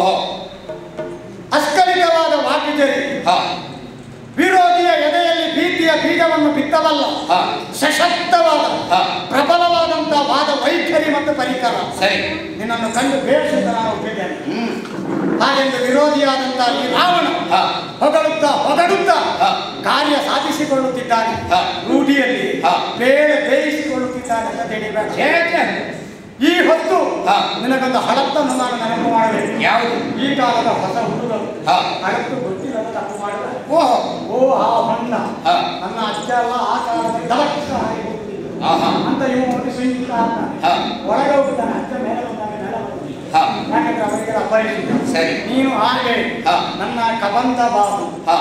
ಓಹೋ ಅಸ್ಖಲಿತವಾದ ವಾಕಿಜರಿ ಹಾ ವಿರೋಧಿಯ ಎದೆಯಲ್ಲಿ ಭೀತಿಯ ಬೀಜವನ್ನು ಬಿತ್ತವಲ್ಲ ಹಾ ಸಶಕ್ತವಾದ ಹಾ. ಪ್ರಬಲವಾದಂತಹ ವಾದ ವೈಖರಿ ಮತ್ತು ಪರಿಕರ ಸರಿ ನಿನ್ನನ್ನು ಕಂಡು ಬೇಷಿತ ನಾನು ಒಪ್ಪಿದ್ದೇನೆ ಹ್ಮ್ ಹಾಗೆಂದು ವಿರೋಧಿಯಾದಂತಹ ಈ ರಾವಣ ಹಾ. ಹೊಗಳುತ್ತಾ ಹೊಗಳುತ್ತಾ ಹಾ. ಕಾರ್ಯ ಸಾಧಿಸಿಕೊಳ್ಳುತ್ತಿದ್ದಾನೆ ಹಾ. ರೂಢಿಯಲ್ಲಿ ಹಾ. ಬೇಳೆ ಬೇಯಿಸಿಕೊಳ್ಳುತ್ತಿದ್ದಾನೆ ಅಂತ ತಿಳಿಬೇಡ ಛೇ, ಛೇ. ಈ ಹೊತ್ತು ಹಾ. ನಿನಗೊಂದು ಹಳತ್ತನ್ನು ನಾನು ನೆನಪು ಮಾಡಬೇಕು ಯಾವುದು ಈ ಕಾಲದ ಹೊಸ ಹುಡುಗರು ಹಾ. ಹಳತ್ತು ಗೊತ್ತಿಲ್ಲದ ತಪ್ಪು ಮಾಡಿದ ಓಹೋ ಓ ಆ ಬಣ್ಣ ಹಾ. ನನ್ನ ಅಜ್ಜ ಅಲ್ಲ ಆ ಕಾಲದ ದಲಕ್ಷ ಹಾಗೆ ಹೋಗ್ತಿದ್ರು. ಆಹಾ. ಅಂತ ಇವು ಒಂದು ಸಂಗೀತ ಆಗ್ತಾನೆ ಹಾ. ಒಳಗೆ ಹೋಗ್ತಾನೆ ಅಜ್ಜ ಮೇಲೆ ಬಂದಾಗ ನೆಲ ಬರುವುದಿಲ್ಲ. ಹಾ. ಯಾಕಂದ್ರೆ ಅವರಿಗೆ ಅಪರಿಚಿತ ಸರಿ. ನೀನು ಹಾಗೆ ಹಾ. ನನ್ನ ಕಬಂದ ಬಾಬು ಹಾ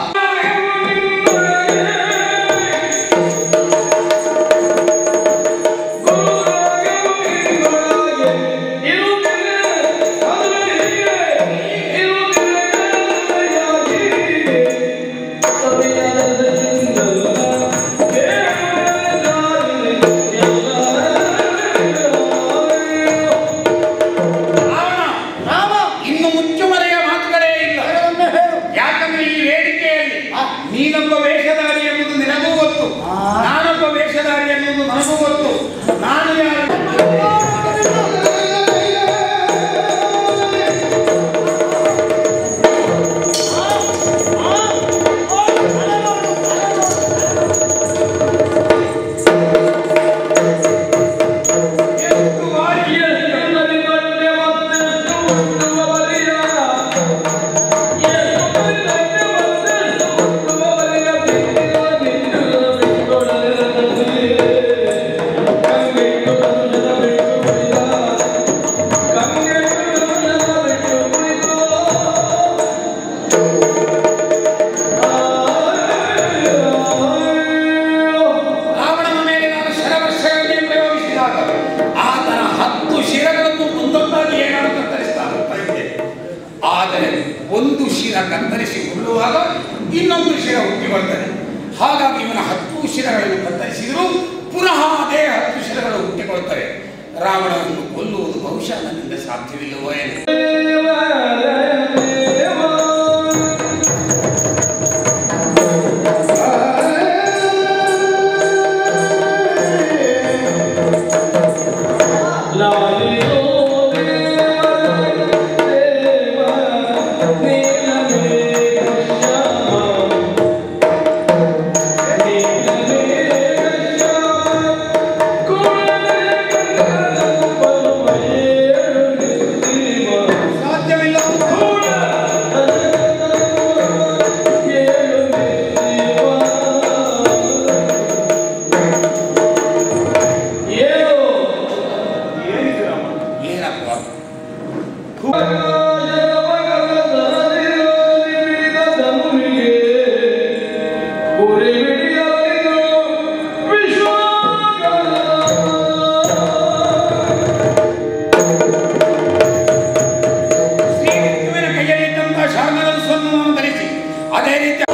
ರಾವಣ ರಾಮ ಇನ್ನು ಮುಚ್ಚುಮರೆಯ ಮಾತುಗಳೇ ಇಲ್ಲ ಅದನ್ನೇ ಹೇಳು ಯಾಕಂದ್ರೆ ಈ ವೇದಿಕೆಯಲ್ಲಿ ಆ. ನೀನೊಬ್ಬ ವೇಷಧಾರಿ ಎಂಬುದು ನಿನಗೂ ಗೊತ್ತು ಆ. ನಾನೊಬ್ಬ ವೇಷಧಾರಿ ಎನ್ನುವುದು ನನಗೂ ಗೊತ್ತು ನಾನು ಯಾರು ಎಷ್ಟು ಬಾರಿ ರಾವಣನ ಮೇಲೆ ನಾನು ಶರವರ್ಷಗಳನ್ನೇ ಪ್ರಯೋಗಿಸಿದಾಗ ಆತನ ಹತ್ತು ಶಿರಗಳನ್ನು ಒಂದೊಂದಾಗಿ ಏನಾರು ಕತ್ತರಿಸ್ತಾ ಹೋಗ್ತಾ ಇದ್ದೆ ಆದರೆ ಒಂದು ಶಿರ ಕತ್ತರಿಸಿ ಉರುಳುವಾಗ ಇನ್ನೊಂದು ಶಿರ ಹುಟ್ಟಿಕೊಳ್ತದೆ ಹಾಗಾಗಿ ಇವನ ಹತ್ತು ಶಿರಗಳನ್ನು ಕತ್ತರಿಸಿದರೂ ಪುನಃ ಅದೇ ಹತ್ತು ಶಿರಗಳು ಹುಟ್ಟಿಕೊಳ್ತವೆ ರಾವಣನನ್ನು ಕೊಲ್ಲುವುದು ಬಹುಶಃ ನನ್ನಿಂದ ಸಾಧ್ಯವಿಲ್ಲವೋ ಏನು ಸಾಧ್ಯವಿಲ್ಲ ಏನಿದು ರಾಮ ಏನಪ್ಪ ಶ್ರೀ ವಿಷ್ಣುವಿನ ಕೈಯಲ್ಲಿದ್ದಂತಹ ಶಾರ್ಗದ ಧರಿಸಿ ಅದೇ ರೀತಿ